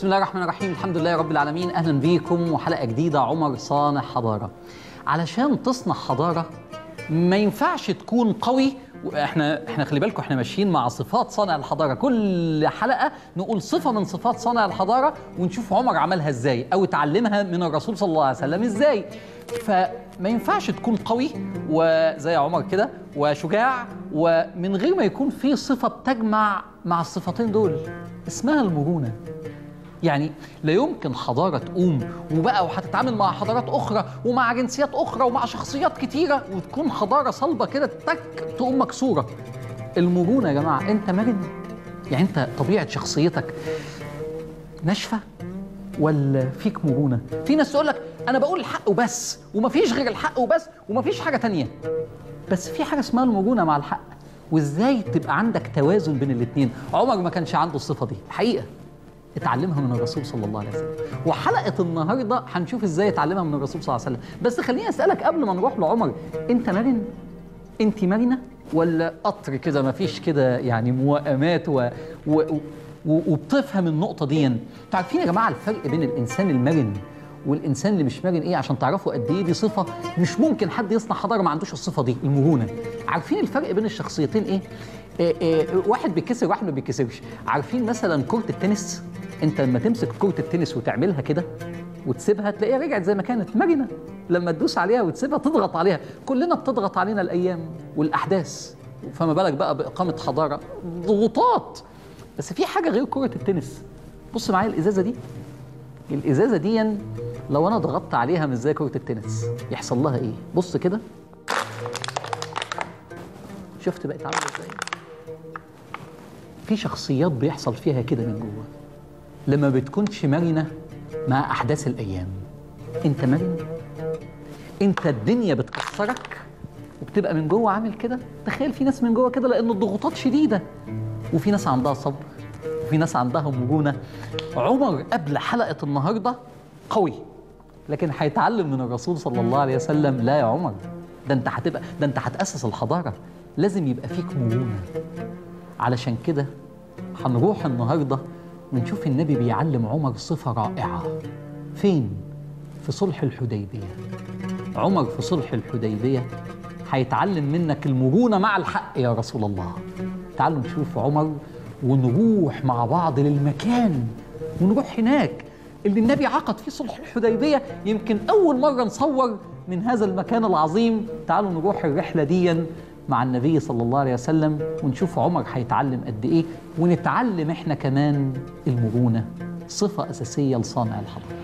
بسم الله الرحمن الرحيم الحمد لله رب العالمين اهلا بيكم وحلقه جديده عمر صانع حضاره علشان تصنع حضاره ما ينفعش تكون قوي احنا احنا خلي بالكم احنا ماشيين مع صفات صانع الحضاره كل حلقه نقول صفه من صفات صانع الحضاره ونشوف عمر عملها ازاي او اتعلمها من الرسول صلى الله عليه وسلم ازاي فما ينفعش تكون قوي وزي عمر كده وشجاع ومن غير ما يكون في صفه بتجمع مع الصفتين دول اسمها المرونه يعني لا يمكن حضاره تقوم وبقى وهتتعامل مع حضارات اخرى ومع جنسيات اخرى ومع شخصيات كتيره وتكون حضاره صلبه كده تك تقوم مكسوره المرونه يا جماعه انت مرن يعني انت طبيعه شخصيتك ناشفه ولا فيك مرونه في ناس تقول لك انا بقول الحق وبس ومفيش غير الحق وبس ومفيش حاجه تانية بس في حاجه اسمها المرونه مع الحق وازاي تبقى عندك توازن بين الاثنين عمر ما كانش عنده الصفه دي حقيقه اتعلمها من الرسول صلى الله عليه وسلم وحلقه النهارده هنشوف ازاي اتعلمها من الرسول صلى الله عليه وسلم بس خليني اسالك قبل ما نروح لعمر انت مرن انت مرنه ولا قطر كده ما فيش كده يعني موائمات و... و... و... وبتفهم النقطه دي انتوا عارفين يا جماعه الفرق بين الانسان المرن والانسان اللي مش مرن ايه عشان تعرفوا قد ايه دي صفه مش ممكن حد يصنع حضاره ما عندوش الصفه دي المرونه عارفين الفرق بين الشخصيتين ايه إيه إيه واحد بيتكسر واحد ما بيتكسرش عارفين مثلا كره التنس انت لما تمسك كره التنس وتعملها كده وتسيبها تلاقيها رجعت زي ما كانت مرنه لما تدوس عليها وتسيبها تضغط عليها كلنا بتضغط علينا الايام والاحداث فما بالك بقى باقامه حضاره ضغوطات بس في حاجه غير كره التنس بص معايا الازازه دي الازازه دي لو انا ضغطت عليها مش زي كره التنس يحصل لها ايه بص كده شفت بقت عامله ازاي في شخصيات بيحصل فيها كده من جوه لما بتكونش مرنه مع احداث الايام انت مرن انت الدنيا بتكسرك وبتبقى من جوه عامل كده تخيل في ناس من جوه كده لان الضغوطات شديده وفي ناس عندها صبر وفي ناس عندها مرونه عمر قبل حلقه النهارده قوي لكن هيتعلم من الرسول صلى الله عليه وسلم لا يا عمر ده انت هتبقى ده انت هتاسس الحضاره لازم يبقى فيك مرونه علشان كده هنروح النهارده ونشوف النبي بيعلم عمر صفه رائعه فين في صلح الحديبيه عمر في صلح الحديبيه هيتعلم منك المرونه مع الحق يا رسول الله تعالوا نشوف عمر ونروح مع بعض للمكان ونروح هناك اللي النبي عقد فيه صلح الحديبيه يمكن اول مره نصور من هذا المكان العظيم تعالوا نروح الرحله دي مع النبي صلى الله عليه وسلم ونشوف عمر هيتعلم قد ايه ونتعلم احنا كمان المرونه صفه اساسيه لصانع الحضاره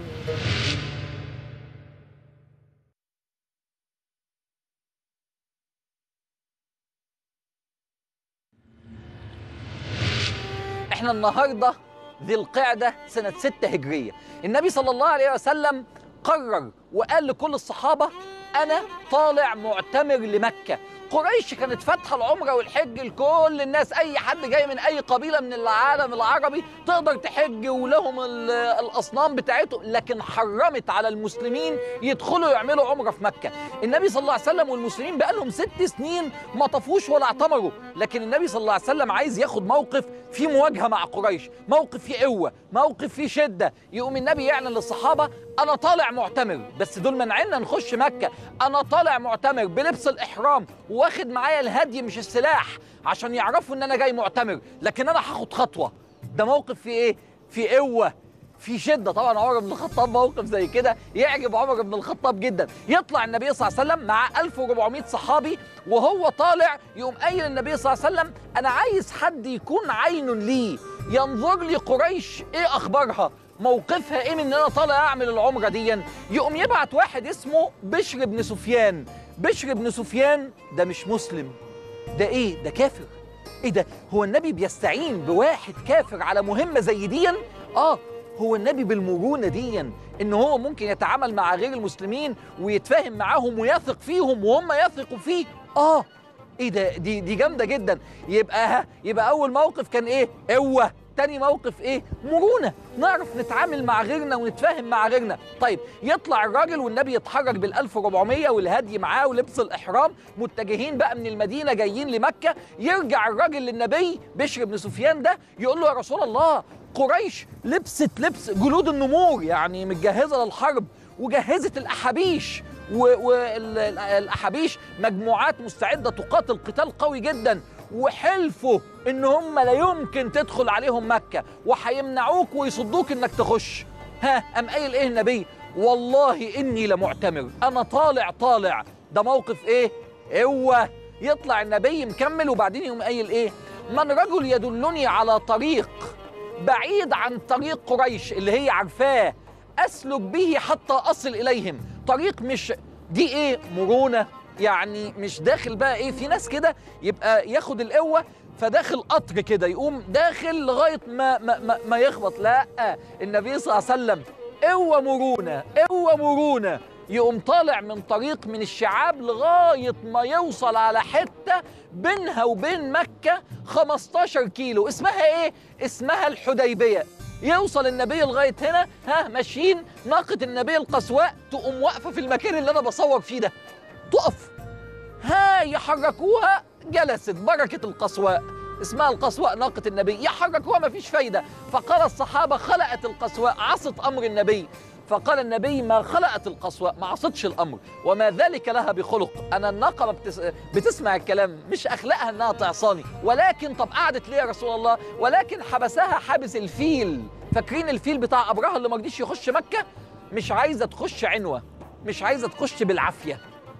احنا النهارده ذي القعده سنه 6 هجريه النبي صلى الله عليه وسلم قرر وقال لكل الصحابه انا طالع معتمر لمكه قريش كانت فاتحه العمره والحج لكل الناس اي حد جاي من اي قبيله من العالم العربي تقدر تحج ولهم الاصنام بتاعتهم لكن حرمت على المسلمين يدخلوا يعملوا عمره في مكه النبي صلى الله عليه وسلم والمسلمين بقى لهم ست سنين ما طفوش ولا اعتمروا لكن النبي صلى الله عليه وسلم عايز ياخد موقف فيه مواجهه مع قريش موقف فيه قوه موقف فيه شده يقوم النبي يعلن للصحابه انا طالع معتمر بس دول منعنا نخش مكه انا طالع معتمر بلبس الاحرام واخد معايا الهدي مش السلاح عشان يعرفوا ان انا جاي معتمر لكن انا هاخد خطوه ده موقف فيه ايه فيه قوه في شده طبعا عمر بن الخطاب موقف زي كده يعجب عمر بن الخطاب جدا يطلع النبي صلى الله عليه وسلم مع 1400 صحابي وهو طالع يقوم قايل النبي صلى الله عليه وسلم انا عايز حد يكون عين لي ينظر لي قريش ايه اخبارها موقفها ايه من ان انا طالع اعمل العمره دي يقوم يبعت واحد اسمه بشر بن سفيان بشر بن سفيان ده مش مسلم ده ايه ده كافر ايه ده هو النبي بيستعين بواحد كافر على مهمه زي دي اه هو النبي بالمرونه دي ان هو ممكن يتعامل مع غير المسلمين ويتفاهم معاهم ويثق فيهم وهم يثقوا فيه اه ايه ده دي دي جامده جدا يبقى ها يبقى اول موقف كان ايه قوه تاني موقف ايه مرونه نعرف نتعامل مع غيرنا ونتفاهم مع غيرنا طيب يطلع الراجل والنبي يتحرك بال 1400 والهدي معاه ولبس الاحرام متجهين بقى من المدينه جايين لمكه يرجع الراجل للنبي بشر بن سفيان ده يقول له يا رسول الله قريش لبست لبس جلود النمور يعني متجهزه للحرب وجهزت الاحابيش والاحابيش مجموعات مستعده تقاتل قتال قوي جدا وحلفوا ان هم لا يمكن تدخل عليهم مكه وهيمنعوك ويصدوك انك تخش ها ام قايل ايه النبي والله اني لمعتمر انا طالع طالع ده موقف ايه هو يطلع النبي مكمل وبعدين يقوم قايل ايه من رجل يدلني على طريق بعيد عن طريق قريش اللي هي عارفاه اسلك به حتى اصل اليهم طريق مش دي ايه مرونه يعني مش داخل بقى ايه في ناس كده يبقى ياخد القوه فداخل قطر كده يقوم داخل لغايه ما ما ما, ما يخبط لا النبي صلى الله عليه وسلم قوه مرونه قوه مرونه يقوم طالع من طريق من الشعاب لغايه ما يوصل على حته بينها وبين مكه 15 كيلو اسمها ايه اسمها الحديبيه يوصل النبي لغايه هنا ها ماشيين ناقه النبي القسواء تقوم واقفه في المكان اللي انا بصور فيه ده تقف ها يحركوها جلست بركه القسواء اسمها القسواء ناقة النبي يحركوها ما فيش فايدة فقال الصحابة خلقت القسواء عصت أمر النبي فقال النبي ما خلقت القسواء ما عصتش الأمر وما ذلك لها بخلق أنا الناقة ما بتس... بتسمع الكلام مش أخلاقها أنها تعصاني ولكن طب قعدت ليه يا رسول الله ولكن حبسها حابس الفيل فاكرين الفيل بتاع أبرهة اللي ما رضيش يخش مكة مش عايزة تخش عنوة مش عايزة تخش بالعافية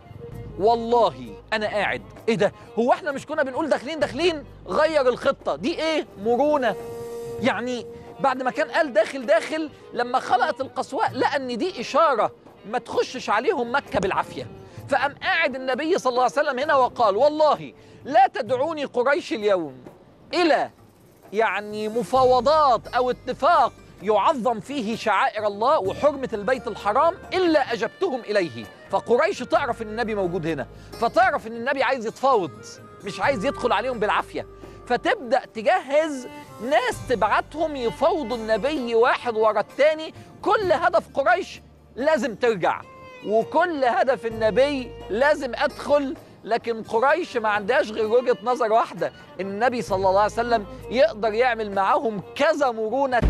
والله انا قاعد ايه ده هو احنا مش كنا بنقول داخلين داخلين غير الخطه دي ايه مرونه يعني بعد ما كان قال داخل داخل لما خلقت القسواء لقى ان دي اشاره ما تخشش عليهم مكه بالعافيه فقام قاعد النبي صلى الله عليه وسلم هنا وقال والله لا تدعوني قريش اليوم الى يعني مفاوضات او اتفاق يعظم فيه شعائر الله وحرمة البيت الحرام إلا أجبتهم إليه فقريش تعرف أن النبي موجود هنا فتعرف أن النبي عايز يتفاوض مش عايز يدخل عليهم بالعافية فتبدأ تجهز ناس تبعتهم يفاوضوا النبي واحد ورا التاني كل هدف قريش لازم ترجع وكل هدف النبي لازم أدخل لكن قريش ما عندهاش غير وجهة نظر واحدة النبي صلى الله عليه وسلم يقدر يعمل معاهم كذا مرونة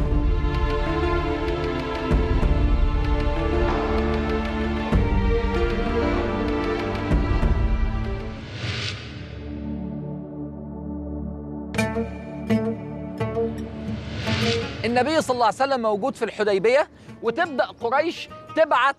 النبي صلى الله عليه وسلم موجود في الحديبية وتبدأ قريش تبعت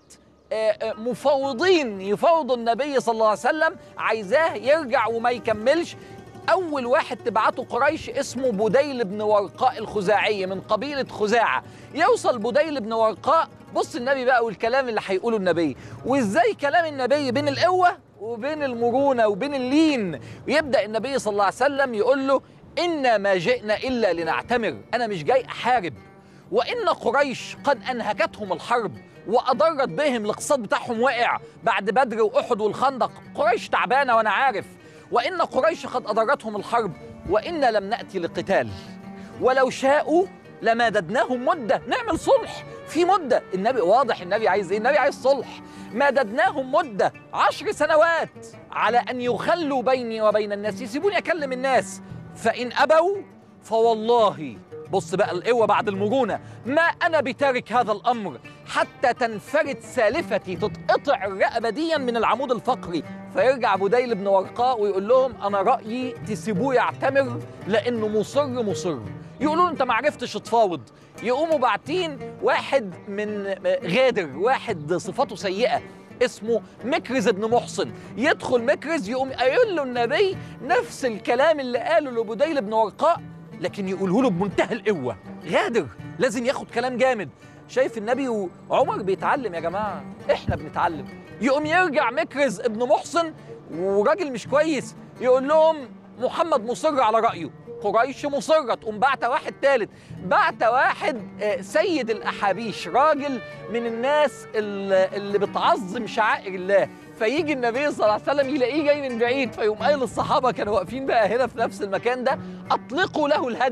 مفوضين يفوضوا النبي صلى الله عليه وسلم عايزاه يرجع وما يكملش أول واحد تبعته قريش اسمه بديل بن ورقاء الخزاعي من قبيلة خزاعة يوصل بديل بن ورقاء بص النبي بقى والكلام اللي هيقوله النبي وإزاي كلام النبي بين القوة وبين المرونة وبين اللين ويبدأ النبي صلى الله عليه وسلم يقول له إنا ما جئنا إلا لنعتمر أنا مش جاي أحارب وإن قريش قد أنهكتهم الحرب وأضرت بهم الاقتصاد بتاعهم وقع بعد بدر وأحد والخندق قريش تعبانة وأنا عارف وإن قريش قد أضرتهم الحرب وإنا لم نأتي لقتال ولو شاءوا لماددناهم مدة نعمل صلح في مدة النبي واضح النبي عايز إيه النبي عايز صلح ماددناهم مدة عشر سنوات على أن يخلوا بيني وبين الناس يسيبوني أكلم الناس فإن أبوا فوالله بص بقى القوة بعد المرونة ما أنا بتارك هذا الأمر حتى تنفرد سالفتي تتقطع الرقبة ديا من العمود الفقري فيرجع بديل بن ورقاء ويقول لهم أنا رأيي تسيبوه يعتمر لأنه مصر مصر يقولوا له أنت ما عرفتش تفاوض يقوموا باعتين واحد من غادر واحد صفاته سيئة اسمه مكرز بن محصن يدخل مكرز يقوم قايل له النبي نفس الكلام اللي قاله لبديل بن ورقاء لكن يقوله له بمنتهى القوة غادر لازم ياخد كلام جامد شايف النبي وعمر بيتعلم يا جماعة احنا بنتعلم يقوم يرجع مكرز ابن محصن وراجل مش كويس يقول لهم محمد مصر على رأيه قريش مصرة تقوم بعت واحد تالت بعت واحد سيد الأحابيش راجل من الناس اللي بتعظم شعائر الله فيجي النبي صلى الله عليه وسلم يلاقيه جاي من بعيد فيقوم قايل للصحابه كانوا واقفين بقى هنا في نفس المكان ده اطلقوا له الهدي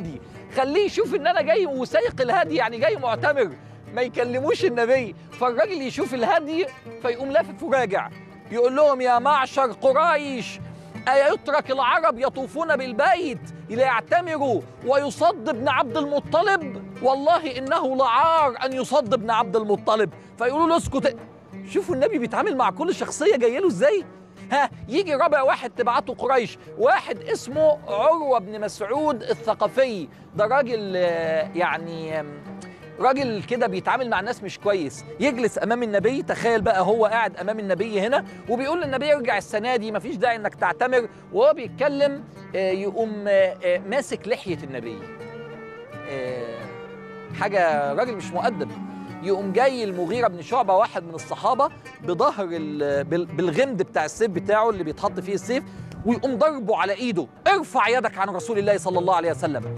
خليه يشوف ان انا جاي وسايق الهدي يعني جاي معتمر ما يكلموش النبي فالراجل يشوف الهدي فيقوم لافف وراجع يقول لهم يا معشر قريش أيترك العرب يطوفون بالبيت ليعتمروا ويصد ابن عبد المطلب والله إنه لعار أن يصد ابن عبد المطلب فيقولوا له اسكت شوفوا النبي بيتعامل مع كل شخصية جاية له ازاي ها يجي رابع واحد تبعته قريش واحد اسمه عروة بن مسعود الثقفي ده راجل آه، يعني آم، راجل كده بيتعامل مع الناس مش كويس يجلس امام النبي تخيل بقى هو قاعد امام النبي هنا وبيقول للنبي ارجع السنه دي مفيش داعي انك تعتمر وهو بيتكلم آه، يقوم آه، آه، ماسك لحيه النبي آه، حاجه راجل مش مؤدب يقوم جاي المغيرة بن شعبة واحد من الصحابة بظهر ال- بال- بالغمد بتاع السيف بتاعه اللي بيتحط فيه السيف ويقوم ضربه على ايده ارفع يدك عن رسول الله صلى الله عليه وسلم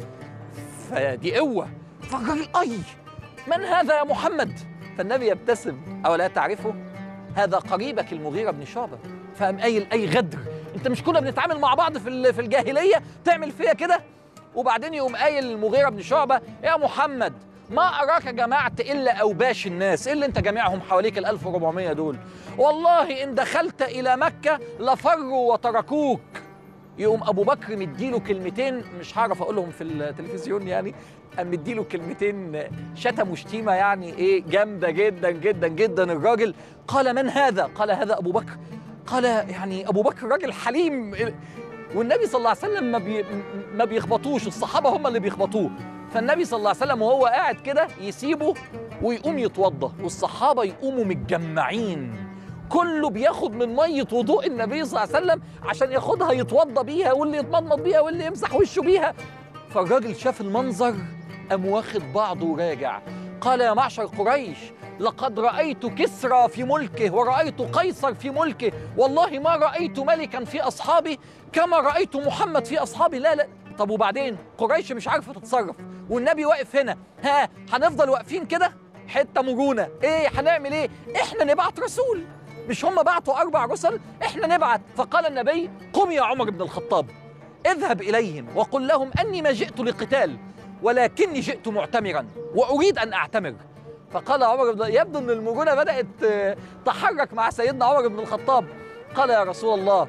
فدي قوة فالراجل اي من هذا يا محمد فالنبي يبتسم أولا تعرفه هذا قريبك المغيرة بن شعبة فقام قايل أي غدر أنت مش كنا بنتعامل مع بعض في ال- في الجاهلية تعمل فيا كده وبعدين يقوم قايل المغيرة بن شعبة يا محمد ما أراك جمعت إلا أوباش الناس إيه اللي أنت جامعهم حواليك ال 1400 دول والله إن دخلت إلى مكة لفروا وتركوك يقوم ابو بكر مديله كلمتين مش هعرف اقولهم في التلفزيون يعني قام مديله كلمتين شتم وشتيمه يعني ايه جامده جدا جدا جدا الراجل قال من هذا؟ قال هذا ابو بكر قال يعني ابو بكر راجل حليم والنبي صلى الله عليه وسلم ما بي ما بيخبطوش الصحابه هم اللي بيخبطوه فالنبي صلى الله عليه وسلم وهو قاعد كده يسيبه ويقوم يتوضا والصحابه يقوموا متجمعين كله بياخد من ميه وضوء النبي صلى الله عليه وسلم عشان ياخدها يتوضى بيها واللي يتمضمض بيها واللي يمسح وشه بيها فالراجل شاف المنظر قام واخد بعضه وراجع قال يا معشر قريش لقد رأيت كسرى في ملكه ورأيت قيصر في ملكه والله ما رأيت ملكا في أصحابي كما رأيت محمد في أصحابي لا لا طب وبعدين قريش مش عارفة تتصرف والنبي واقف هنا ها هنفضل واقفين كده حتة مرونة ايه هنعمل ايه احنا نبعت رسول مش هم بعتوا أربع رسل احنا نبعت فقال النبي قم يا عمر بن الخطاب اذهب إليهم وقل لهم أني ما جئت لقتال ولكني جئت معتمرا وأريد أن أعتمر فقال عمر بن يبدو أن المرونة بدأت آه، تحرك مع سيدنا عمر بن الخطاب قال يا رسول الله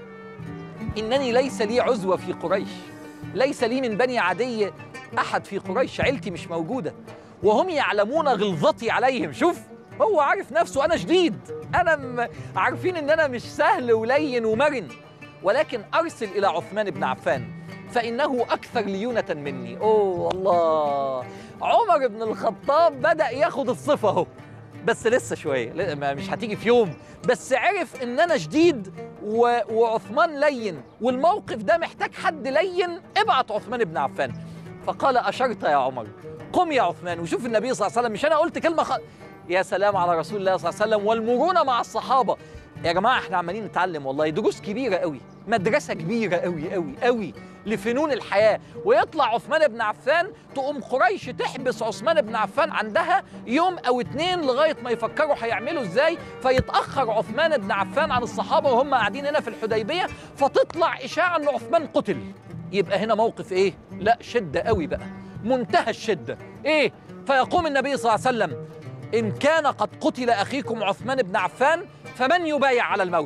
إنني ليس لي عزوة في قريش ليس لي من بني عدي أحد في قريش عيلتي مش موجودة وهم يعلمون غلظتي عليهم شوف هو عارف نفسه أنا شديد أنا م... عارفين إن أنا مش سهل ولين ومرن ولكن أرسل إلى عثمان بن عفان فإنه أكثر ليونة مني أوه الله عمر بن الخطاب بدأ ياخد الصفة أهو بس لسه شوية ل- ما- مش هتيجي في يوم بس عرف إن أنا شديد و... وعثمان لين والموقف ده محتاج حد لين ابعت عثمان بن عفان فقال أشرت يا عمر قم يا عثمان وشوف النبي صلى الله عليه وسلم مش أنا قلت كلمة خ... يا سلام على رسول الله صلى الله عليه وسلم والمرونة مع الصحابة يا جماعة احنا عمالين نتعلم والله دروس كبيرة قوي مدرسة كبيرة قوي قوي قوي لفنون الحياة ويطلع عثمان بن عفان تقوم قريش تحبس عثمان بن عفان عندها يوم أو اتنين لغاية ما يفكروا هيعملوا ازاي فيتأخر عثمان بن عفان عن الصحابة وهم قاعدين هنا في الحديبية فتطلع إشاعة أن عثمان قتل يبقى هنا موقف إيه؟ لا شدة قوي بقى منتهى الشدة إيه؟ فيقوم النبي صلى الله عليه وسلم إن كان قد قتل أخيكم عثمان بن عفان فمن يبايع على الموت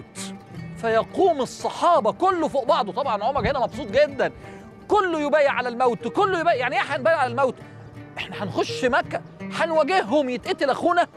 فيقوم الصحابة كله فوق بعضه طبعا عمر هنا مبسوط جدا كله يبايع على الموت كله يبايع يعني ايه هنبايع على الموت احنا هنخش مكة هنواجههم يتقتل اخونا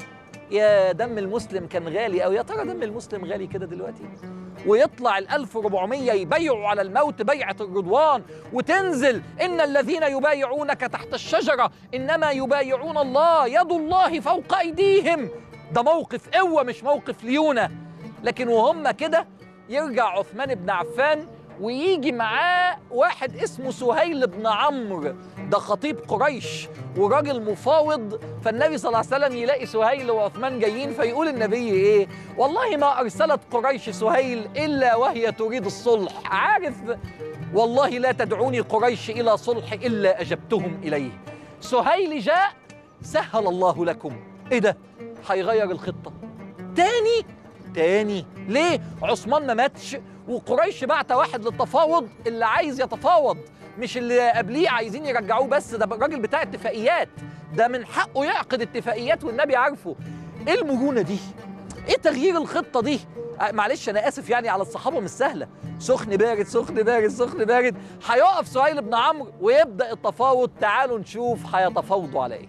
يا دم المسلم كان غالي او يا ترى دم المسلم غالي كده دلوقتي ويطلع ال 1400 يبايعوا على الموت بيعة الرضوان وتنزل إن الذين يبايعونك تحت الشجرة إنما يبايعون الله يد الله فوق أيديهم ده موقف قوة مش موقف ليونة لكن وهم كده يرجع عثمان بن عفان ويجي معاه واحد اسمه سهيل بن عمرو ده خطيب قريش وراجل مفاوض فالنبي صلى الله عليه وسلم يلاقي سهيل وعثمان جايين فيقول النبي ايه والله ما ارسلت قريش سهيل الا وهي تريد الصلح عارف والله لا تدعوني قريش الى صلح الا اجبتهم اليه سهيل جاء سهل الله لكم ايه ده هيغير الخطه تاني تاني ليه عثمان ما ماتش وقريش بعت واحد للتفاوض اللي عايز يتفاوض مش اللي قبليه عايزين يرجعوه بس ده الراجل بتاع اتفاقيات ده من حقه يعقد اتفاقيات والنبي عارفه ايه المرونه دي ايه تغيير الخطه دي آه، معلش انا اسف يعني على الصحابه مش سهله سخن بارد سخن بارد سخن بارد هيقف سهيل بن عمرو ويبدا التفاوض تعالوا نشوف هيتفاوضوا على ايه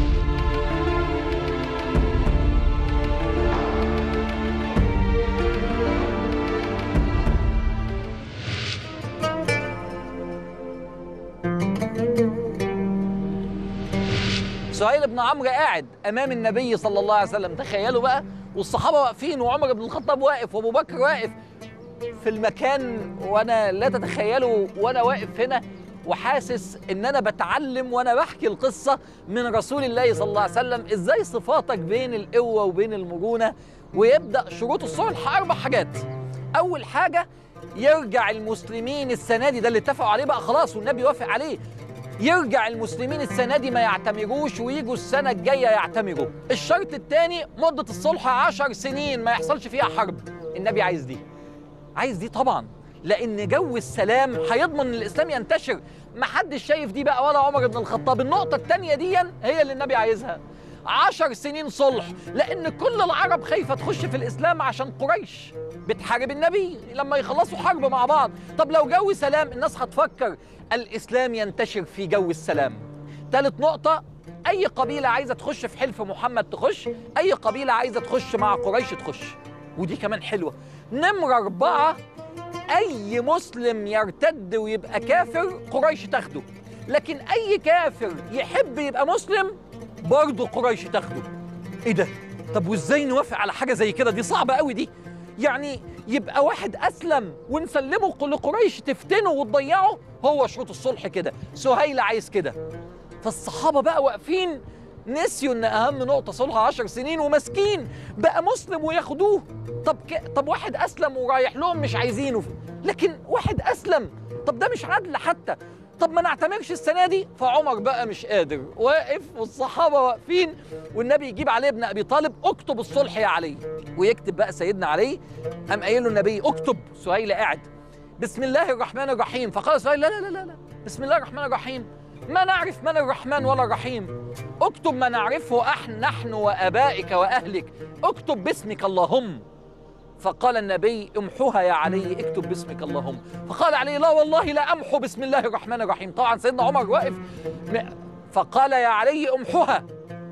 سهيل بن عمرو قاعد امام النبي صلى الله عليه وسلم تخيلوا بقى والصحابه واقفين وعمر بن الخطاب واقف وابو بكر واقف في المكان وانا لا تتخيلوا وانا واقف هنا وحاسس ان انا بتعلم وانا بحكي القصه من رسول الله صلى الله عليه وسلم ازاي صفاتك بين القوه وبين المرونه ويبدا شروط الصلح اربع حاجات اول حاجه يرجع المسلمين السنه دي ده اللي اتفقوا عليه بقى خلاص والنبي وافق عليه يرجع المسلمين السنه دي ما يعتمروش ويجوا السنه الجايه يعتمروا الشرط الثاني مده الصلح عشر سنين ما يحصلش فيها حرب النبي عايز دي عايز دي طبعا لان جو السلام هيضمن ان الاسلام ينتشر ما حدش شايف دي بقى ولا عمر بن الخطاب النقطه الثانيه دي هي اللي النبي عايزها عشر سنين صلح لان كل العرب خايفه تخش في الاسلام عشان قريش بتحارب النبي لما يخلصوا حرب مع بعض طب لو جو سلام الناس هتفكر الاسلام ينتشر في جو السلام ثالث نقطه اي قبيله عايزه تخش في حلف محمد تخش اي قبيله عايزه تخش مع قريش تخش ودي كمان حلوه نمره اربعه اي مسلم يرتد ويبقى كافر قريش تاخده لكن اي كافر يحب يبقى مسلم برضه قريش تاخده ايه ده طب وازاي نوافق على حاجه زي كده دي صعبه قوي دي يعني يبقى واحد اسلم ونسلمه لقريش تفتنه وتضيعه هو شروط الصلح كده سهيل عايز كده فالصحابه بقى واقفين نسيوا ان اهم نقطه صلح عشر سنين ومسكين بقى مسلم وياخدوه طب ك... طب واحد اسلم ورايح لهم مش عايزينه لكن واحد اسلم طب ده مش عدل حتى طب ما نعتمرش السنه دي فعمر بقى مش قادر واقف والصحابه واقفين والنبي يجيب علي بن ابي طالب اكتب الصلح يا علي ويكتب بقى سيدنا علي قام قايل له النبي اكتب سهيل قاعد بسم الله الرحمن الرحيم فقال سهيل لا لا لا لا, لا. بسم الله الرحمن الرحيم ما نعرف من الرحمن ولا الرحيم اكتب ما نعرفه أحن نحن وابائك واهلك اكتب باسمك اللهم فقال النبي امحوها يا علي اكتب باسمك اللهم فقال علي لا والله لا امحو بسم الله الرحمن الرحيم طبعا سيدنا عمر واقف م- فقال يا علي امحوها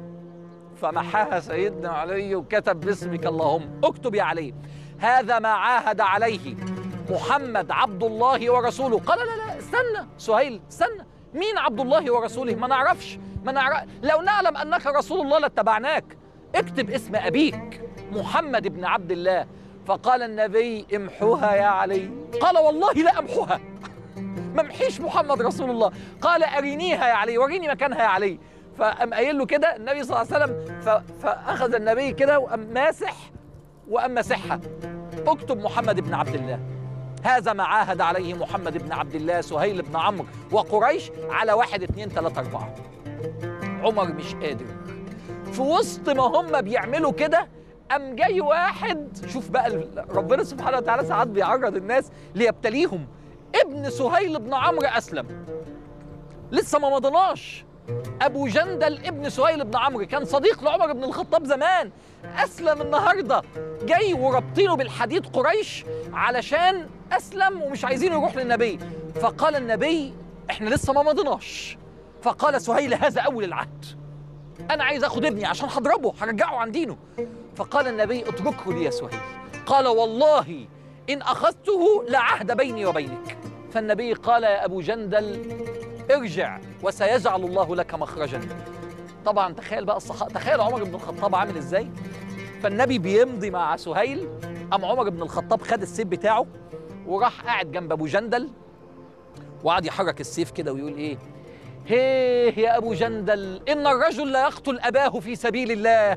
فمحاها سيدنا علي وكتب باسمك اللهم اكتب يا علي هذا ما عاهد عليه محمد عبد الله ورسوله قال لا لا استنى سهيل استنى مين عبد الله ورسوله ما نعرفش ما نعرف لو نعلم انك رسول الله لاتبعناك اكتب اسم ابيك محمد بن عبد الله فقال النبي امحوها يا علي قال والله لا امحوها ما امحيش محمد رسول الله قال ارينيها يا علي وريني مكانها يا علي فقام قايل له كده النبي صلى الله عليه وسلم ف- فاخذ النبي كده وقام ماسح وقام مسحها اكتب محمد بن عبد الله هذا ما عاهد عليه محمد بن عبد الله سهيل بن عمرو وقريش على واحد اتنين تلاتة أربعة عمر مش قادر في وسط ما هم بيعملوا كده قام جاي واحد شوف بقى ال- ربنا سبحانه وتعالى ساعات بيعرض الناس ليبتليهم ابن سهيل بن عمرو أسلم لسه ما مضيناش ابو جندل ابن سهيل بن عمرو كان صديق لعمر بن الخطاب زمان اسلم النهارده جاي ورابطينه بالحديد قريش علشان اسلم ومش عايزينه يروح للنبي فقال النبي احنا لسه ما مضيناش فقال سهيل هذا اول العهد انا عايز اخد ابني عشان هضربه هرجعه عن دينه فقال النبي اتركه لي يا سهيل قال والله ان اخذته لعهد بيني وبينك فالنبي قال يا ابو جندل ارجع وسيجعل الله لك مخرجا طبعا تخيل بقى الصحابه تخيل عمر بن الخطاب عامل ازاي فالنبي بيمضي مع سهيل قام عمر بن الخطاب خد السيف بتاعه وراح قاعد جنب ابو جندل وقعد يحرك السيف كده ويقول ايه هيه يا ابو جندل ان الرجل لا يقتل اباه في سبيل الله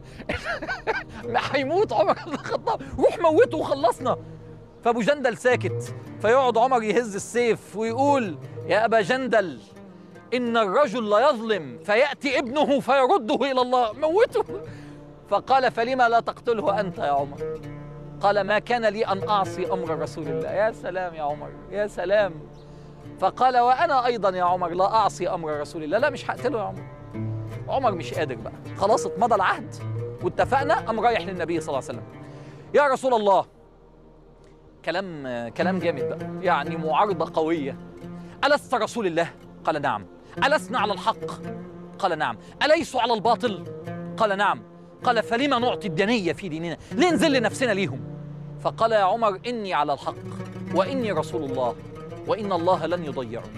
هيموت عمر بن الخطاب روح موته وخلصنا فابو جندل ساكت فيقعد عمر يهز السيف ويقول يا ابا جندل ان الرجل لا يظلم فياتي ابنه فيرده الى الله موته فقال فلما لا تقتله انت يا عمر قال ما كان لي ان اعصي امر رسول الله يا سلام يا عمر يا سلام فقال وانا ايضا يا عمر لا اعصي امر رسول الله لا مش هقتله يا عمر عمر مش قادر بقى خلاص اتمضى العهد واتفقنا قام رايح للنبي صلى الله عليه وسلم يا رسول الله كلام كلام جامد بقى يعني معارضه قويه ألست رسول الله؟ قال نعم ألسنا على الحق؟ قال نعم أليسوا على الباطل؟ قال نعم قال فلما نعطي الدنية في ديننا؟ ليه نذل نفسنا ليهم؟ فقال يا عمر إني على الحق وإني رسول الله وإن الله لن يضيعني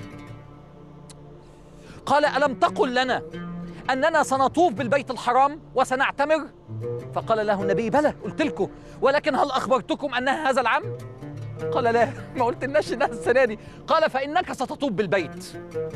قال ألم تقل لنا أننا سنطوف بالبيت الحرام وسنعتمر؟ فقال له النبي بلى قلت لكم ولكن هل أخبرتكم أنها هذا العام؟ قال لا ما قلتلناش انها السنه دي قال فانك ستطوب بالبيت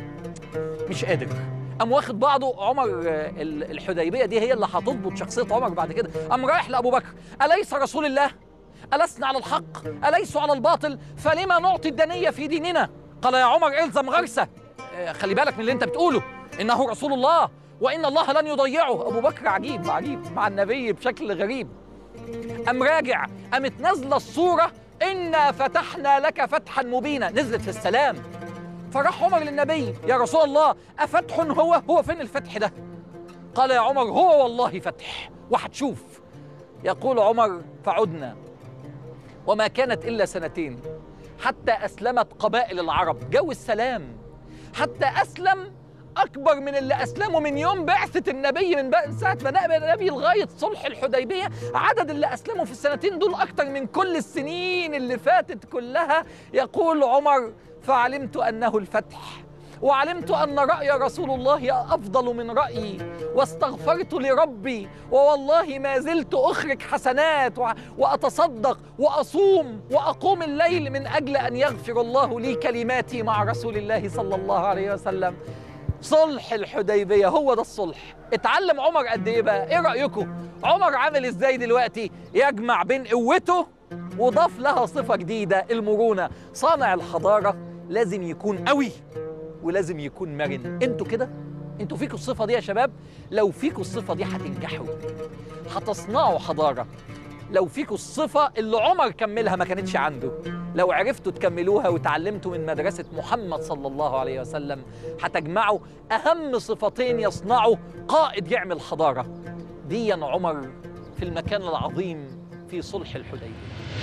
مش قادر قام واخد بعضه عمر آه، ال- الحديبيه دي هي اللي هتضبط شخصيه عمر بعد كده قام رايح لابو بكر اليس رسول الله ألسنا على الحق أليسوا على الباطل فلما نعطي الدنية في ديننا قال يا عمر إلزم غرسة آه، خلي بالك من اللي أنت بتقوله إنه رسول الله وإن الله لن يضيعه أبو بكر عجيب عجيب مع النبي بشكل غريب قام راجع قامت نازله الصوره انا فتحنا لك فتحا مبينا نزلت في السلام فراح عمر للنبي يا رسول الله افتح هو هو فين الفتح ده قال يا عمر هو والله فتح وهتشوف يقول عمر فعدنا وما كانت الا سنتين حتى اسلمت قبائل العرب جو السلام حتى اسلم اكبر من اللي اسلموا من يوم بعثه النبي من بقى ساعه ما نقل النبي لغايه صلح الحديبيه عدد اللي اسلموا في السنتين دول اكتر من كل السنين اللي فاتت كلها يقول عمر فعلمت انه الفتح وعلمت ان راي رسول الله افضل من رايي واستغفرت لربي ووالله ما زلت اخرج حسنات وع- واتصدق واصوم واقوم الليل من اجل ان يغفر الله لي كلماتي مع رسول الله صلى الله عليه وسلم صلح الحديبيه هو ده الصلح اتعلم عمر قد ايه بقى ايه رايكم عمر عامل ازاي دلوقتي يجمع بين قوته وضاف لها صفه جديده المرونه صانع الحضاره لازم يكون قوي ولازم يكون مرن انتوا كده انتوا فيكوا الصفه دي يا شباب لو فيكوا الصفه دي هتنجحوا هتصنعوا حضاره لو فيكوا الصفة اللي عمر كملها ما كانتش عنده لو عرفتوا تكملوها وتعلمتوا من مدرسة محمد صلى الله عليه وسلم هتجمعوا أهم صفتين يصنعوا قائد يعمل حضارة ديا عمر في المكان العظيم في صلح الحديبية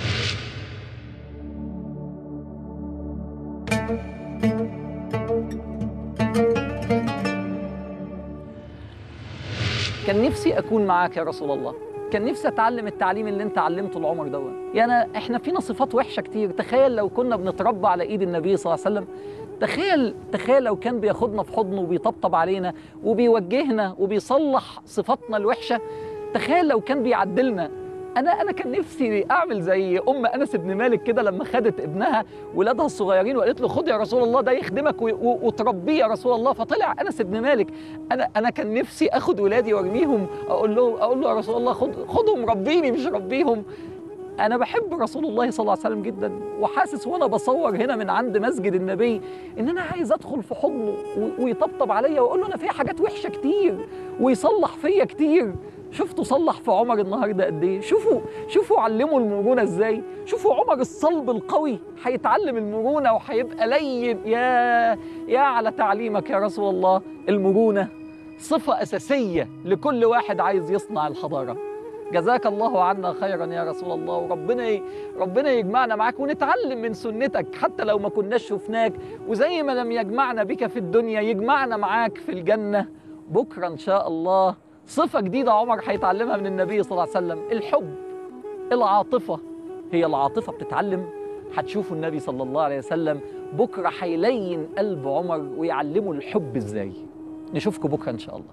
كان نفسي اكون معاك يا رسول الله كان نفسي اتعلم التعليم اللي انت علمته لعمر دوت يعني احنا فينا صفات وحشه كتير تخيل لو كنا بنتربى على ايد النبي صلى الله عليه وسلم تخيل تخيل لو كان بياخدنا في حضنه وبيطبطب علينا وبيوجهنا وبيصلح صفاتنا الوحشه تخيل لو كان بيعدلنا انا انا كان نفسي اعمل زي ام انس بن مالك كده لما خدت ابنها ولادها الصغيرين وقالت له خد يا رسول الله ده يخدمك و- و- وتربيه يا رسول الله فطلع انس بن مالك انا انا كان نفسي اخد ولادي وارميهم اقول له اقول له يا رسول الله خد خدهم ربيني مش ربيهم انا بحب رسول الله صلى الله عليه وسلم جدا وحاسس وانا بصور هنا من عند مسجد النبي ان انا عايز ادخل في حضنه و- ويطبطب عليا واقول له انا فيها حاجات وحشه كتير ويصلح فيا كتير شفتوا صلح في عمر النهارده قد ايه شوفوا شوفوا علموا المرونه ازاي شوفوا عمر الصلب القوي هيتعلم المرونه وهيبقى لين يا يا على تعليمك يا رسول الله المرونه صفه اساسيه لكل واحد عايز يصنع الحضاره جزاك الله عنا خيرا يا رسول الله وربنا ي... ربنا يجمعنا معاك ونتعلم من سنتك حتى لو ما كناش شفناك وزي ما لم يجمعنا بك في الدنيا يجمعنا معاك في الجنة بكرة إن شاء الله صفة جديدة عمر هيتعلمها من النبي صلى الله عليه وسلم الحب العاطفة هي العاطفة بتتعلم هتشوفوا النبي صلى الله عليه وسلم بكرة هيلين قلب عمر ويعلمه الحب ازاي نشوفكم بكرة إن شاء الله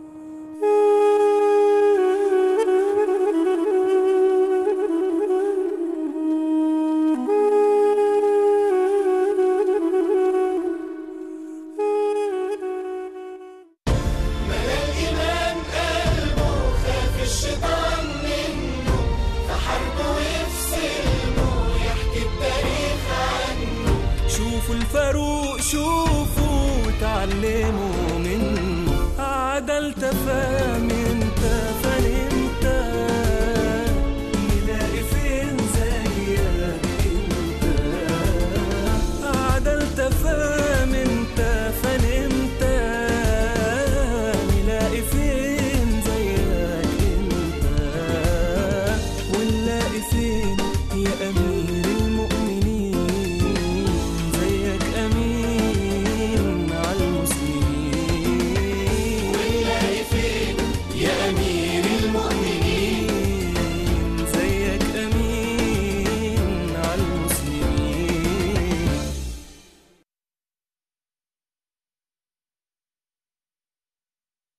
الإيمان قلبه خاف الشيطان منه فحاربه ويفصله يحكي التاريخ عنه شوفوا الفاروق شوفوا وتعلموا منه عدل تفهم انت فنمت نلاقي فين زيك انت عدل تفهم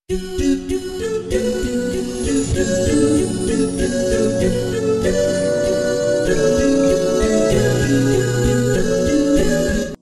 do do